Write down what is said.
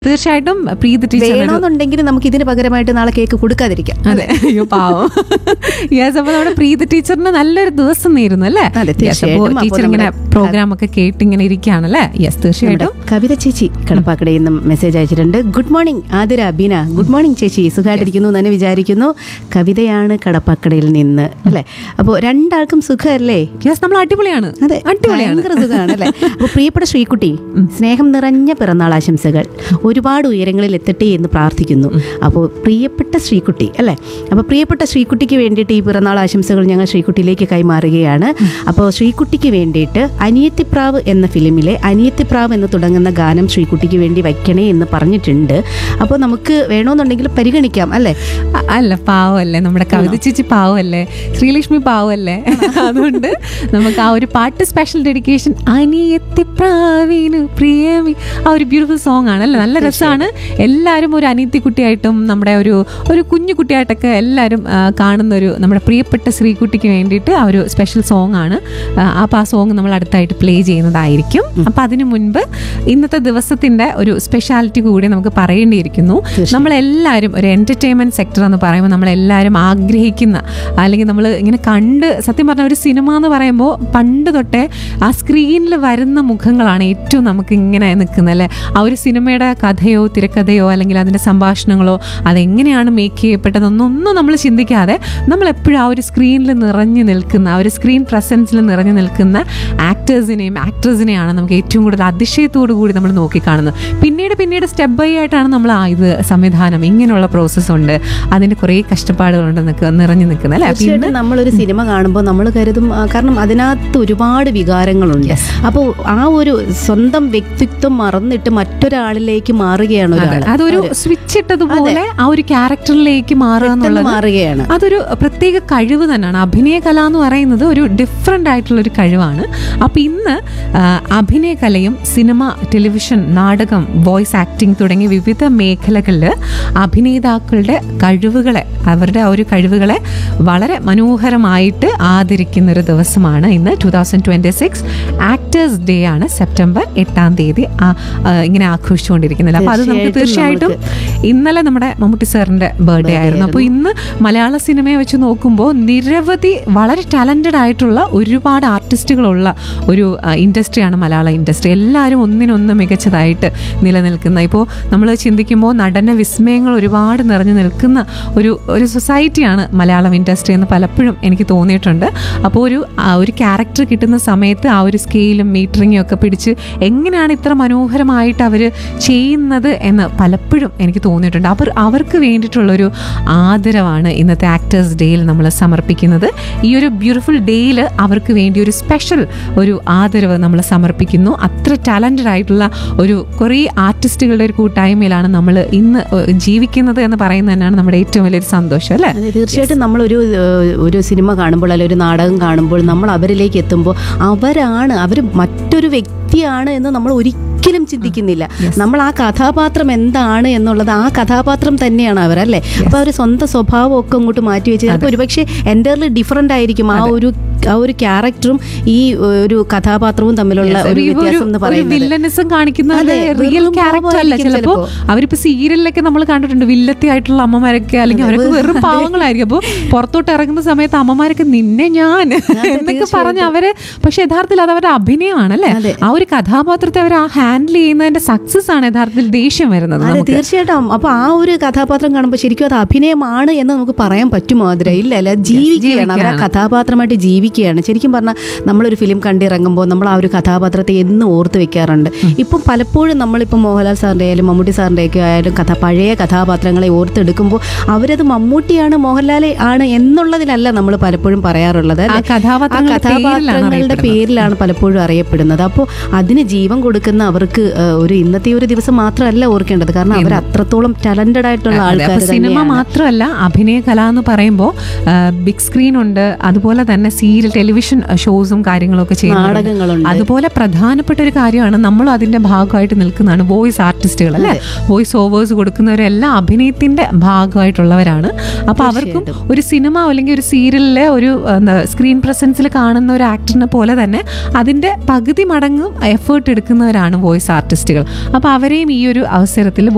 തീർച്ചയായിട്ടും പ്രീതി ടീച്ചർ വേണമെന്നുണ്ടെങ്കിൽ നമുക്ക് ഇതിന് പകരമായിട്ട് നാളെ കേക്ക് കൊടുക്കാതിരിക്കാം അതെ അയ്യോ പാവം യെസ് അപ്പൊ നമ്മുടെ പ്രീതി ടീച്ചറിന് നല്ലൊരു ദിവസം നേരുന്നു അല്ലേ അതെ, Yes, തീർച്ചയായിട്ടും. അപ്പൊ അപ്പൊ ടീച്ചർ ഇങ്ങനെ നമ്മുടെ- പ്രോഗ്രാം ഒക്കെ കേട്ട് ഇങ്ങനെ ഇരിക്കുകയാണല്ലേ യെസ് നമ്മുടെ തീർച്ചയായിട്ടും കവിത ചേച്ചി കടപ്പാക്കടയിൽ നിന്നും മെസ്സേജ് അയച്ചിട്ടുണ്ട് good morning Athira Beena good morning ചേച്ചി സുഖമായിട്ടിരിക്കുന്നു എന്ന് തന്നെ വിചാരിക്കുന്നു കവിതയാണ് കടപ്പാക്കടയിൽ നിന്ന് അല്ലേ അപ്പോൾ രണ്ടാൾക്കും സുഖമല്ലേ യെസ് നമ്മൾ അടിപൊളിയാണ് അതെ അടിപൊളിയാണ് ഭയങ്കര സുഖമാണ് അല്ലേ അപ്പോൾ പ്രിയപ്പെട്ട ശ്രീകുട്ടി സ്നേഹം നിറഞ്ഞ പിറന്നാൾ ആശംസകൾ ഒരുപാട് ഉയരങ്ങളിൽ എത്തട്ടെ എന്ന് പ്രാർത്ഥിക്കുന്നു അപ്പോൾ പ്രിയപ്പെട്ട ശ്രീകുട്ടി അല്ലേ അപ്പോൾ പ്രിയപ്പെട്ട ശ്രീകുട്ടിക്ക് വേണ്ടിയിട്ട് ഈ പിറന്നാൾ ആശംസകൾ ഞങ്ങൾ ശ്രീകുട്ടിയിലേക്ക് കൈമാറുകയാണ് അപ്പോൾ ശ്രീകുട്ടിക്ക് വേണ്ടിയിട്ട് അനിയത്തിപ്രാവ് എന്ന ഫിലിമിലെ അനിയത്തിപ്രാവ് എന്ന് തുടങ്ങുന്ന ഗാനം ശ്രീകുട്ടിക്ക് വേണ്ടി വയ്ക്കണേ എന്ന് പറഞ്ഞിട്ടുണ്ട് അപ്പോൾ നമുക്ക് വേണമെന്നുണ്ടെങ്കിൽ പരിഗണിക്കാം അല്ലേ അ- അല്ല പാവമല്ലേ നമ്മുടെ കവിത ചേച്ചി പാവമല്ലേ ശ്രീലക്ഷ്മി പാവമല്ലേ അതുകൊണ്ട് നമുക്ക് ആ ഒരു പാട്ട് സ്പെഷ്യൽ ഡെഡിക്കേഷൻ അനിയത്തി പ്രാവീനു പ്രിയമി ആ ഒരു ബ്യൂട്ടിഫുൾ സോങ് ആണ് അല്ലേ നല്ല രസമാണ് എല്ലാവരും ഒരു അനിയത്തി കുട്ടിയായിട്ടും നമ്മുടെ ഒരു ഒരു കുഞ്ഞു കുട്ടിയായിട്ടൊക്കെ എല്ലാവരും ആ, കാണുന്ന ഒരു നമ്മുടെ പ്രിയപ്പെട്ട ശ്രീകുട്ടിക്ക് വേണ്ടിയിട്ട് ആ ഒരു സ്പെഷ്യൽ സോങ് ആണ് ആ, അപ്പോൾ ആ സോങ് നമ്മൾ അടുത്തായിട്ട് പ്ലേ ചെയ്യുന്നതായിരിക്കും അപ്പോൾ അതിനു മുൻപ് ഇന്നത്തെ ദിവസത്തിന്റെ ഒരു സ്പെഷ്യാലിറ്റി കൂടി നമുക്ക് പറയേണ്ടിയിരിക്കുന്നു നമ്മളെല്ലാവരും ഒരു എന്റർടൈൻമെന്റ് സെക്ടർ എന്ന് പറയുമ്പോൾ നമ്മളെല്ലാവരും ആഗ്രഹിക്കുന്ന അല്ലെങ്കിൽ നമ്മൾ ഇങ്ങനെ കണ്ട് സത്യം പറഞ്ഞ ഒരു സിനിമ എന്ന് പറയുമ്പോൾ പണ്ട് തൊട്ടേ ആ സ്ക്രീനിൽ വരുന്ന മുഖങ്ങളാണ് ഏറ്റവും നമുക്ക് ഇങ്ങനെ നിൽക്കുന്നത് അല്ലേ ആ ഒരു സിനിമയുടെ കഥയോ തിരക്കഥയോ അല്ലെങ്കിൽ അതിൻ്റെ സംഭാഷണങ്ങളോ അതെങ്ങനെയാണ് മേക്ക് ചെയ്യപ്പെട്ടതെന്നൊന്നും ഒന്നും നമ്മൾ ചിന്തിക്കാതെ നമ്മൾ എപ്പോഴും ആ ഒരു സ്ക്രീനിൽ നിറഞ്ഞു നിൽക്കുന്ന ആ ഒരു സ്ക്രീൻ പ്രസൻസിൽ നിറഞ്ഞു നിൽക്കുന്ന ആക്ടേഴ്സിനെയും ആക്ട്രസിനെയാണ് നമുക്ക് ഏറ്റവും കൂടുതൽ അതിശയത്തോടു കൂടി നമ്മൾ നോക്കിക്കാണുന്നത് പിന്നീട് പിന്നീട് സ്റ്റെപ്പ് ബൈ ആയിട്ടാണ് നമ്മൾ ആ ഇത് സംവിധാനം ഇങ്ങനെയുള്ള പ്രോസസ്സ് ഉണ്ട് അതിൻ്റെ കുറേ കഷ്ടപ്പാടുകളുണ്ട് നിൽക്കുക നിറഞ്ഞു നിൽക്കുന്നത് അല്ലേ അപ്പൊ ഇന്ന് തീർച്ചയായിട്ടും നമ്മളൊരു സിനിമ കാണുമ്പോൾ നമ്മൾ കരുതും ആ, കാരണം അതിനകത്ത് ഒരുപാട് വികാരങ്ങളുണ്ട് Yes. അപ്പോൾ ആ ഒരു സ്വന്തം വ്യക്തിത്വം മറന്നിട്ട് മറ്റൊരാളിലേക്ക് മാറുകയാണ് അതെ, ഒരാൾ അതൊരു സ്വിച്ച് ഇട്ടതുപോലെ ആ ഒരു ക്യാരക്ടറിലേക്ക് മാറുക എന്നുള്ളത് മാറുകയാണ് അതൊരു പ്രത്യേക കഴിവ് തന്നെയാണ് അഭിനയ കല എന്ന് പറയുന്നത് ഒരു ഡിഫറെൻ്റ് ആയിട്ടുള്ള ഒരു കഴിവാണ് അപ്പം ഇന്ന് ആ, അഭിനയ കലയും സിനിമ ടെലിവിഷൻ നാടകം വോയിസ് ആക്ടിംഗ് തുടങ്ങിയ വിവിധ മേഖലകളിൽ അഭിനേതാക്കളുടെ കഴിവുകളെ അവരുടെ ആ ഒരു കഴിവുകളെ വളരെ മനോഹരമായിട്ട് ആദരിക്കുന്ന ഒരു ദിവസമാണ് ഇന്ന് two thousand twenty six actors day ആണ് സെപ്റ്റംബർ എട്ടാം തീയതി ആ- ആ, ഇങ്ങനെ ആഘോഷിച്ചുകൊണ്ടിരിക്കുന്നത് അപ്പോൾ അത് നമുക്ക് തീർച്ചയായിട്ടും തീർച്ചയായിട്ടും ഇന്നലെ നമ്മുടെ മമ്മൂട്ടി സാറിന്റെ ബർത്ത്ഡേ ആയിരുന്നു അപ്പോൾ ഇന്ന് മലയാള സിനിമയെ വെച്ച് നോക്കുമ്പോൾ നിരവധി വളരെ ടാലന്റഡ് ആയിട്ടുള്ള ഒരുപാട് ആർട്ടിസ്റ്റുകളുള്ള ഒരു ഇൻഡസ്ട്രിയാണ് മലയാള ഇൻഡസ്ട്രി എല്ലാവരും ഒന്നിനൊന്ന് മികച്ചതായിട്ട് നിലനിൽക്കുന്ന ഇപ്പോൾ നമ്മൾ ചിന്തിക്കുമ്പോൾ നടന വിസ്മയങ്ങൾ ഒരുപാട് നിറഞ്ഞു നിൽക്കുന്ന ഒരു ഒരു സൊസൈറ്റിയാണ് മലയാളം ഇൻഡസ്ട്രി എന്ന് പലപ്പോഴും എനിക്ക് തോന്നിയിട്ടുണ്ട് അപ്പോൾ ഒരു ആ ഒരു ക്യാരക്ടർ കിട്ടുന്ന സമയത്ത് ആ ഒരു സ്കെയിലും മീറ്ററിങ്ങും ഒക്കെ പിടിച്ച് എങ്ങനെയാണ് ഇത്ര മനോഹരമായിട്ട് അവർ ചെയ്യുന്നത് എന്ന് പലപ്പോഴും എനിക്ക് തോന്നിയിട്ടുണ്ട് അവർ അവർക്ക് വേണ്ടിയിട്ടുള്ളൊരു ആദരവാണ് ഇന്നത്തെ ആക്ടേഴ്സ് ഡേയിൽ നമ്മൾ സമർപ്പിക്കുന്നത് ഈ ഒരു ബ്യൂട്ടിഫുൾ ഡേയിൽ അവർക്ക് വേണ്ടി ഒരു സ്പെഷ്യൽ ഒരു ആദരവ് നമ്മൾ സമർപ്പിക്കുന്നു അത്ര ടാലൻറ്റഡ് ആയിട്ടുള്ള ഒരു കുറേ ആർട്ടിസ്റ്റുകളുടെ ഒരു കൂട്ടായ്മയിലാണ് നമ്മൾ ഇന്ന് ഏഹ്, ജീവിക്കുന്നത് എന്ന് പറയുന്നത് തന്നെയാണ് നമ്മുടെ ഏറ്റവും വലിയൊരു സന്തോഷം അല്ലേ അതെ തീർച്ചയായിട്ടും നമ്മളൊരു ഏഹ്, ഒരു സിനിമ കാണുമ്പോൾ അല്ലെങ്കിൽ ഒരു നാടകം കാണുമ്പോൾ നമ്മൾ അവരിലേക്ക് എത്തുമ്പോൾ അവരാണ് അവർ മറ്റൊരു വ്യക്തിയാണ് എന്ന് നമ്മൾ ഒരിക്കലും ചിന്തിക്കുന്നില്ല നമ്മൾ ആ കഥാപാത്രം എന്താണ് എന്നുള്ളത് ആ കഥാപാത്രം തന്നെയാണ് അവർ അല്ലേ അപ്പൊ അവർ സ്വന്തം സ്വഭാവം ഒക്കെ അങ്ങോട്ട് മാറ്റി വെച്ച് ചിലപ്പോൾ ഒരുപക്ഷെ എൻ്റർലി ഡിഫറെന്റ് ആയിരിക്കും ആ ഒരു ആ ഒരു ക്യാരക്ടറും ഈ ഒരു കഥാപാത്രവും തമ്മിലുള്ള ഒരു വ്യത്യാസം എന്ന് പറയുന്നത് വില്ലനിസം കാണിക്കുന്ന അതെ, റിയൽ വെറും ക്യാരക്ടർ അല്ല പാവമായിരിക്കും ചിലപ്പോ ചിലപ്പോ. അവരിപ്പോ സീരിയലിലൊക്കെ നമ്മൾ കണ്ടിട്ടുണ്ട് വില്ലത്തി ആയിട്ടുള്ള അമ്മമാരൊക്കെ അല്ലെങ്കിൽ അവരൊക്കെ വെറും പാവങ്ങളായിരിക്കും അപ്പോൾ പുറത്തോട്ട് ഇറങ്ങുന്ന സമയത്ത് അമ്മമാരൊക്കെ നിന്നെ ഞാൻ എന്നൊക്കെ പറഞ്ഞ് അവര് പക്ഷെ യഥാർത്ഥത്തിൽ അത് അവരുടെ അഭിനയമാണ് അല്ലേ അതെ. ആ ഒരു കഥാപാത്രത്തെ അവർ ആ ഹാൻഡിൽ ചെയ്യുന്നതിന്റെ സക്സസ് ആണ് യഥാർത്ഥത്തിൽ ദേഷ്യം വരുന്നത് അതെ നമുക്ക് തീർച്ചയായിട്ടും അപ്പൊ ആ ഒരു കഥാപാത്രം കാണുമ്പോൾ ശരിക്കും അത് അഭിനയമാണ് എന്ന് നമുക്ക് പറയാൻ പറ്റുമോ അതിര ഇല്ല അല്ല ജീവിക്കുകയാണ് അവർ ആ ജീവിക്കുകയാണ്. കഥാപാത്രമായിട്ട് ജീവിക്കുകയാണ് ശരിക്കും പറഞ്ഞാൽ നമ്മളൊരു ഫിലിം കണ്ടിറങ്ങുമ്പോൾ നമ്മൾ ആ ഒരു കഥാപാത്രത്തെ എന്നും ഓർത്ത് വെക്കാറുണ്ട് ഇപ്പം പലപ്പോഴും നമ്മളിപ്പോൾ മോഹൻലാൽ സാറിൻ്റെ ആയാലും മമ്മൂട്ടി സാറിൻ്റെ ഒക്കെ ആയാലും കഥ പഴയ കഥാപാത്രങ്ങളെ ഓർത്തെടുക്കുമ്പോൾ അവരത് മമ്മൂട്ടിയാണ് മോഹൻലാൽ ആണ് എന്നുള്ളതിലല്ല നമ്മൾ പലപ്പോഴും പറയാറുള്ളത് ആ അല്ലേ? ആ കഥാപാത്രങ്ങളുടെ പേരിലാണ് കഥാപാത്രങ്ങളുടെ അറിയപ്പെടുന്നത്. പേരിലാണ് പലപ്പോഴും അറിയപ്പെടുന്നത് അപ്പോൾ അതിന് ജീവൻ കൊടുക്കുന്ന അവർക്ക് ആ, ഒരു ഇന്നത്തെ ഒരു ദിവസം മാത്രമല്ല ഓർക്കേണ്ടത് കാരണം അവർ അത്രത്തോളം ടാലന്റഡ് ആയിട്ടുള്ള അതെ, ആൾക്കാർ അപ്പൊ സിനിമ തന്നെയാണ് മാത്രമല്ല അഭിനയ കല എന്ന് പറയുമ്പോൾ ബിഗ് സ്ക്രീൻ ഉണ്ട് അതുപോലെ തന്നെ സീരിയൽ ടെലിവിഷൻ ഷോസും കാര്യങ്ങളൊക്കെ ചെയ്യുന്നുണ്ട് നാടകങ്ങളുണ്ട് അതുപോലെ പ്രധാനപ്പെട്ട ഒരു കാര്യമാണ് നമ്മളും അതിന്റെ ഭാഗമായിട്ട് നിൽക്കുന്നതാണ് വോയിസ് ആർട്ടിസ്റ്റുകൾ അല്ലെ വോയിസ് ഓവേഴ്സ് കൊടുക്കുന്നവരെല്ലാം അഭിനയത്തിന്റെ ഭാഗമായിട്ടുള്ളവരാണ് അപ്പൊ അവർക്കും ഒരു സിനിമ അല്ലെങ്കിൽ ഒരു സീരിയലിലെ ഒരു സ്ക്രീൻ പ്രസൻസിൽ കാണുന്ന ഒരു ആക്ടറിനെ പോലെ തന്നെ അതിന്റെ പകുതി മടങ്ങും എഫേർട്ട് എടുക്കുന്നവരാണ് വോയിസ് ആർട്ടിസ്റ്റുകൾ അപ്പൊ അവരെയും ഈ ഒരു അവസരത്തിൽ